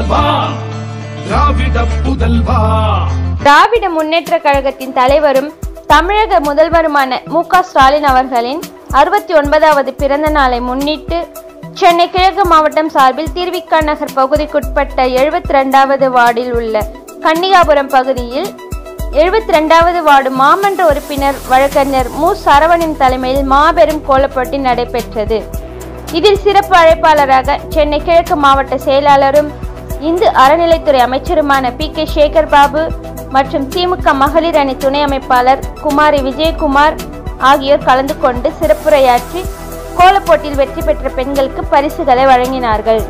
முதல்வா திராவிட புதல்வா திராவிட முன்னேற்ற கழகத்தின் தலைவரும் தமிழக முதல்வருமான மு க ஸ்டாலின் அவர்களின் அறுபத்தி ஒன்பதாவது பிறந்த நாளை முன்னிட்டு சென்னை கிழக்கு மாவட்டம் சார்பில் திருவிக்கா நகர் பகுதிக்குட்பட்ட எழுபத்தி ரெண்டாவது வார்டில் உள்ள கன்னிகாபுரம் பகுதியில் எழுபத்தி ரெண்டாவது வார்டு மாமன்ற உறுப்பினர் வழக்கறிஞர் மு சரவணின் தலைமையில் மாபெரும் கோலப்போட்டி நடைபெற்றது இதில் சிறப்பு அழைப்பாளராக சென்னை கிழக்கு மாவட்ட செயலாளரும் இந்து அறநிலைத்துறை அமைச்சருமான பி கே சேகர் பாபு மற்றும் திமுக மகளிர் அணி துணை அமைப்பாளர் குமாரி விஜயகுமார் ஆகியோர் கலந்து கொண்டு சிறப்புரையாற்றி கோலப்போட்டியில் வெற்றி பெற்ற பெண்களுக்கு பரிசுகளை வழங்கினார்கள்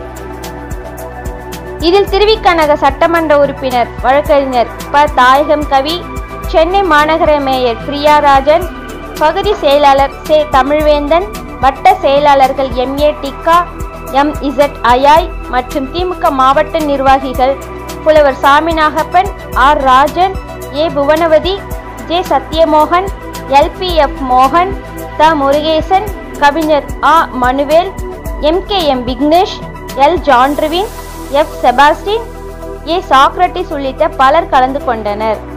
இதில் திருவிக்கனக சட்டமன்ற உறுப்பினர் வழக்கறிஞர் ப தாயகம் கவி சென்னை மாநகர மேயர் பிரியா ராஜன் பகுதி செயலாளர் சே தமிழ்வேந்தன் வட்ட செயலாளர்கள் எம் ஏ டிக்கா எம் இசட் அயாய் மற்றும் திமுக மாவட்ட நிர்வாகிகள் புலவர் Saminagappan R Rajan A Bhuvanavathi J Sathyamohan LPF மோகன் த முருகேசன் கவிஞர் ஆ Manuel M K M Vignesh L ஜான்ட்ரிவின் எஃப் செபாஸ்டின் ஏ சாக்ரட்டிஸ் உள்ளிட்ட பலர் கலந்து கொண்டனர்